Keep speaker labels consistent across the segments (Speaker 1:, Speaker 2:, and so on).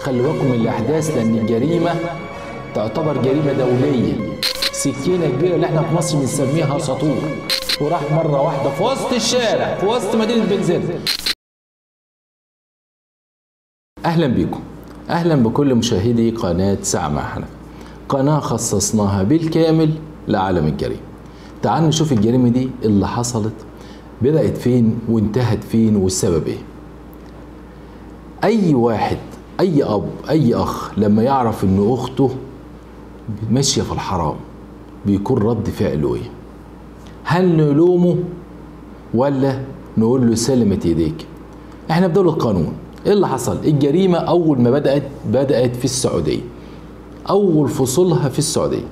Speaker 1: خلي بالكم من الاحداث لان الجريمه تعتبر جريمه دوليه سكينه كبيره اللي احنا في مصر بنسميها سطور وراح مره واحده في وسط الشارع في وسط مدينه بنزين اهلا بكم اهلا بكل مشاهدي قناه ساعه معنا قناه خصصناها بالكامل لعالم الجريمه تعالوا نشوف الجريمه دي اللي حصلت بدات فين وانتهت فين والسبب ايه اي واحد اي اب اي اخ لما يعرف ان اخته ماشيه في الحرام بيكون رد فعله ايه هل نلومه ولا نقول له سلمت ايديك احنا في دوله قانون ايه اللي حصل الجريمه اول ما بدات بدات في السعوديه اول فصولها في السعوديه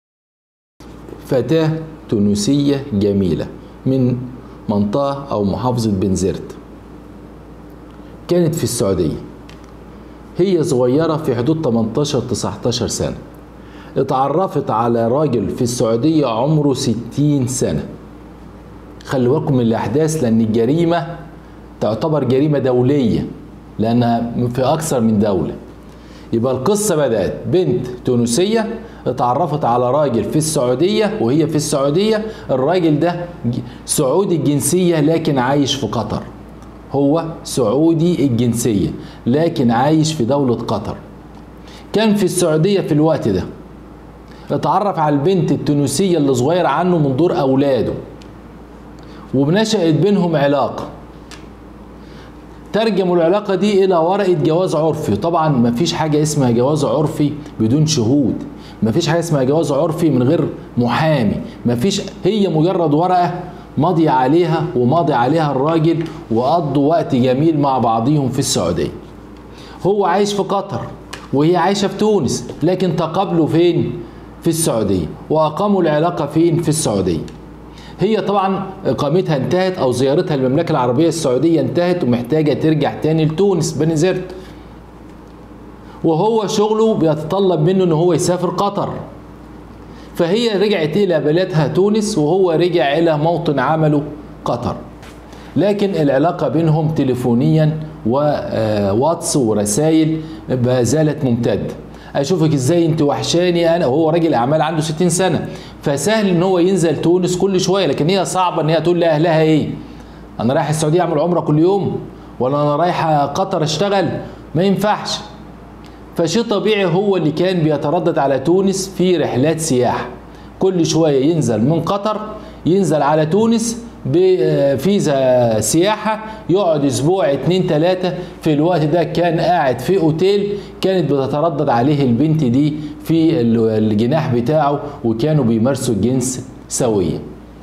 Speaker 1: فتاه تونسيه جميله من منطقه او محافظه بنزرت كانت في السعوديه هي صغيره في حدود 18 19 سنه اتعرفت على راجل في السعوديه عمره 60 سنه خلي بالكم من الاحداث لان الجريمه تعتبر جريمه دوليه لانها في اكثر من دوله يبقى القصه بدات بنت تونسيه اتعرفت على راجل في السعوديه وهي في السعوديه الراجل ده سعودي الجنسيه لكن عايش في قطر هو سعودي الجنسيه لكن عايش في دوله قطر كان في السعوديه في الوقت ده اتعرف على البنت التونسيه اللي صغيره عنه من دور اولاده وبنشأت بينهم علاقه ترجموا العلاقه دي الى ورقه جواز عرفي طبعا ما فيش حاجه اسمها جواز عرفي بدون شهود ما فيش حاجه اسمها جواز عرفي من غير محامي ما فيش هي مجرد ورقه ماضي عليها وماضي عليها الراجل وقضوا وقت جميل مع بعضهم في السعوديه هو عايش في قطر وهي عايشه في تونس لكن تقابلوا فين في السعوديه واقاموا العلاقه فين في السعوديه هي طبعا اقامتها انتهت او زيارتها للمملكه العربيه السعوديه انتهت ومحتاجه ترجع تاني لتونس بنزرت وهو شغله بيتطلب منه ان هو يسافر قطر فهي رجعت الى بلدها تونس وهو رجع الى موطن عمله قطر لكن العلاقه بينهم تليفونيا وواتس ورسائل ما زالت ممتده اشوفك ازاي انت وحشاني انا وهو راجل اعمال عنده 60 سنه فسهل ان هو ينزل تونس كل شويه لكن هي صعبه ان هي تقول لاهلها ايه انا رايح السعوديه اعمل عمره كل يوم ولا انا رايح قطر اشتغل ما ينفعش فشيء طبيعي هو اللي كان بيتردد على تونس في رحلات سياحه كل شويه ينزل من قطر ينزل على تونس بفيزا سياحة يقعد أسبوع اتنين تلاتة في الوقت ده كان قاعد في أوتيل كانت بتتردد عليه البنت دي في الجناح بتاعه وكانوا بيمارسوا الجنس سويا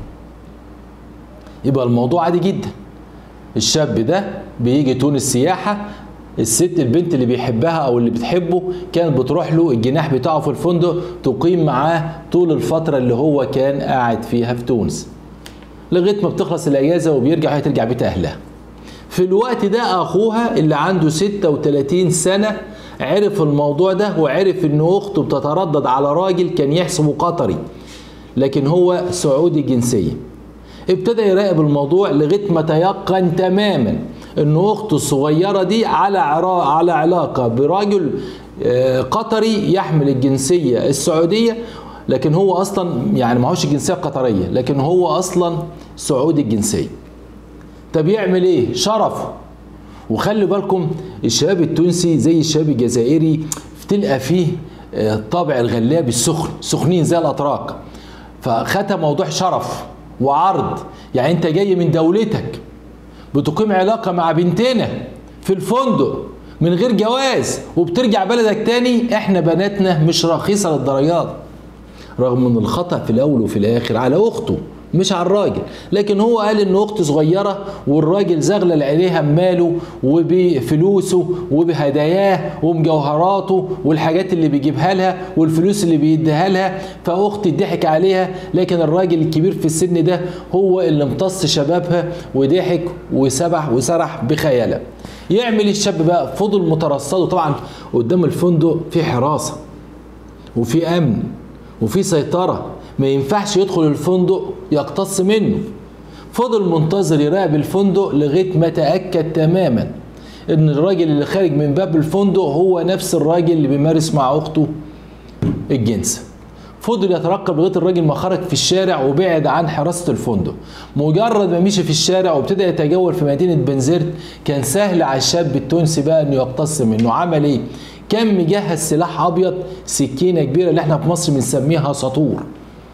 Speaker 1: يبقى الموضوع عادي جدا الشاب ده بيجي تونس سياحة الست البنت اللي بيحبها او اللي بتحبه كانت بتروح له الجناح بتاعه في الفندق تقيم معاه طول الفترة اللي هو كان قاعد فيها في تونس لغايه ما بتخلص الاجازه وبيرجع هي ترجع بيت اهلها. في الوقت ده اخوها اللي عنده 36 سنه عرف الموضوع ده وعرف ان اخته بتتردد على راجل كان يحسبه قطري لكن هو سعودي الجنسيه. ابتدى يراقب الموضوع لغايه ما تيقن تماما ان اخته الصغيره دي على على علاقه براجل قطري يحمل الجنسيه السعوديه لكن هو اصلا يعني معهوش الجنسيه القطريه لكن هو اصلا سعودي الجنسيه طب يعمل ايه شرف وخلي بالكم الشباب التونسي زي الشباب الجزائري تلقى فيه الطابع الغلاب السخن سخنين زي الاتراك فخدها موضوع شرف وعرض يعني انت جاي من دولتك بتقيم علاقه مع بنتنا في الفندق من غير جواز وبترجع بلدك تاني احنا بناتنا مش رخيصه للدرجات رغم ان الخطا في الاول وفي الاخر على اخته مش على الراجل لكن هو قال ان اخته صغيره والراجل زغلل عليها بماله وبفلوسه وبهداياه ومجوهراته والحاجات اللي بيجيبها لها والفلوس اللي بيديها لها فاختي ضحك عليها لكن الراجل الكبير في السن ده هو اللي امتص شبابها وضحك وسبح وسرح بخيالها يعمل الشاب بقى فضل مترصده طبعا قدام الفندق في حراسه وفي امن وفي سيطرة ما ينفعش يدخل الفندق يقتص منه فضل منتظر يراقب الفندق لغاية ما تأكد تماما ان الراجل اللي خارج من باب الفندق هو نفس الراجل اللي بيمارس مع اخته الجنس فضل يترقب لغايه الراجل ما خرج في الشارع وبعد عن حراسه الفندق مجرد ما مشي في الشارع وابتدى يتجول في مدينه بنزرت كان سهل على الشاب التونسي بقى انه يقتص منه عمل ايه كان مجهز سلاح ابيض سكينه كبيره اللي احنا في مصر بنسميها سطور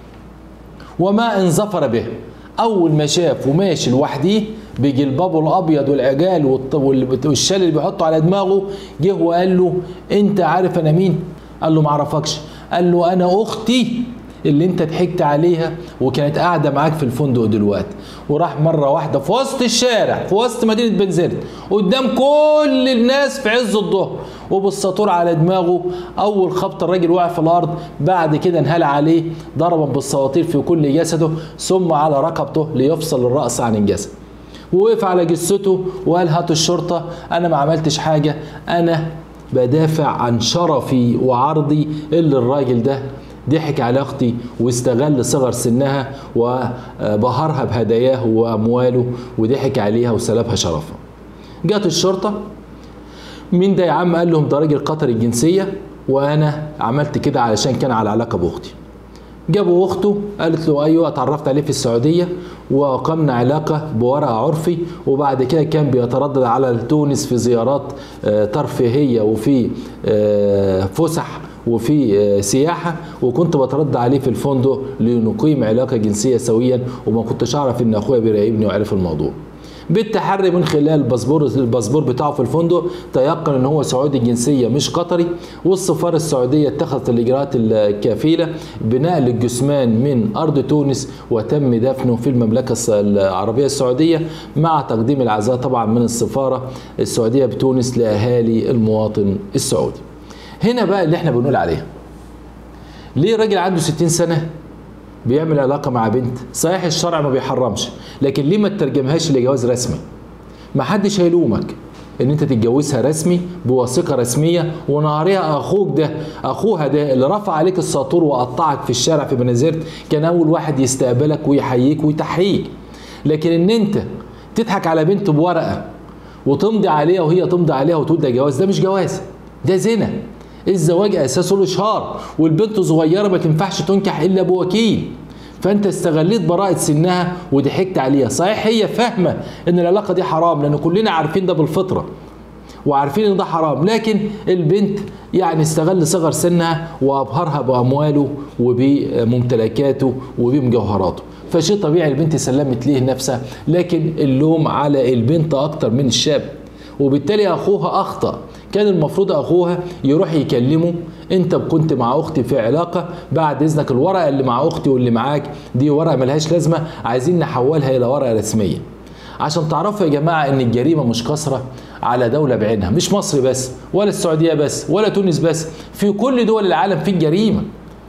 Speaker 1: وما ان ظفر به اول ما شاف وماشي لوحديه بجلبابه الابيض والعجال والشال اللي بيحطه على دماغه جه وقال له انت عارف انا مين قال له معرفكش قال له انا اختي اللي انت ضحكت عليها وكانت قاعده معاك في الفندق دلوقتي وراح مره واحده في وسط الشارع في وسط مدينه بنزرت قدام كل الناس في عز الظهر وبالساطور على دماغه اول خبط الراجل وقع في الارض بعد كده انهال عليه ضربا بالسواطير في كل جسده ثم على رقبته ليفصل الراس عن الجسد ووقف على جثته وقال هاتوا الشرطه انا ما عملتش حاجه انا بدافع عن شرفي وعرضي اللي الراجل ده ضحك على اختي واستغل صغر سنها وبهرها بهداياه وامواله وضحك عليها وسلبها شرفها. جت الشرطه مين ده يا عم؟ قال لهم ده راجل قطري الجنسيه وانا عملت كده علشان كان على علاقه باختي. جابوا اخته قالت له ايوه اتعرفت عليه في السعوديه وقمنا علاقه بورقه عرفي وبعد كده كان بيتردد على تونس في زيارات ترفيهيه وفي فسح وفي سياحة وكنت بترد عليه في الفندق لنقيم علاقة جنسية سويا وما كنتش أعرف إن أخويا بيراقبني وعرف الموضوع بالتحري من خلال الباسبور الباسبور بتاعه في الفندق تيقن ان هو سعودي الجنسيه مش قطري والسفاره السعوديه اتخذت الاجراءات الكفيله بنقل الجثمان من ارض تونس وتم دفنه في المملكه العربيه السعوديه مع تقديم العزاء طبعا من السفاره السعوديه بتونس لاهالي المواطن السعودي. هنا بقى اللي احنا بنقول عليه ليه راجل عنده 60 سنه بيعمل علاقة مع بنت صحيح الشرع ما بيحرمش لكن ليه ما تترجمهاش لجواز رسمي ما حدش هيلومك ان انت تتجوزها رسمي بوثيقه رسميه ونهاريها اخوك ده اخوها ده اللي رفع عليك الساطور وقطعك في الشارع في بنزرت كان اول واحد يستقبلك ويحييك ويتحييك لكن ان انت تضحك على بنت بورقه وتمضي عليها وهي تمضي عليها وتقول ده جواز ده مش جواز ده زنا الزواج اساسه الاشهار والبنت صغيره ما تنفعش تنكح الا بوكيل فانت استغليت براءة سنها وضحكت عليها صحيح هي فاهمة ان العلاقة دي حرام لان كلنا عارفين ده بالفطرة وعارفين ان ده حرام لكن البنت يعني استغل صغر سنها وابهرها بامواله وبممتلكاته وبمجوهراته فشيء طبيعي البنت سلمت ليه نفسها لكن اللوم على البنت اكتر من الشاب وبالتالي اخوها اخطأ كان المفروض اخوها يروح يكلمه انت كنت مع اختي في علاقه بعد اذنك الورقه اللي مع اختي واللي معاك دي ورقه ملهاش لازمه عايزين نحولها الى ورقه رسميه عشان تعرفوا يا جماعه ان الجريمه مش قصره على دوله بعينها مش مصر بس ولا السعوديه بس ولا تونس بس في كل دول العالم في الجريمه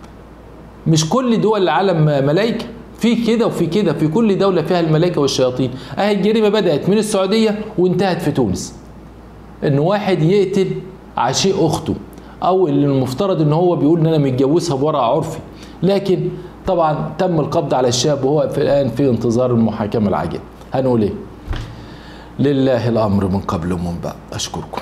Speaker 1: مش كل دول العالم ملائكه في كده وفي كده في كل دوله فيها الملائكه والشياطين اهي الجريمه بدات من السعوديه وانتهت في تونس ان واحد يقتل عشيق اخته او اللي المفترض ان هو بيقول ان انا متجوزها بورقه عرفي لكن طبعا تم القبض على الشاب وهو في الان في انتظار المحاكمه العاجله هنقول ايه لله الامر من قبل ومن بعد اشكركم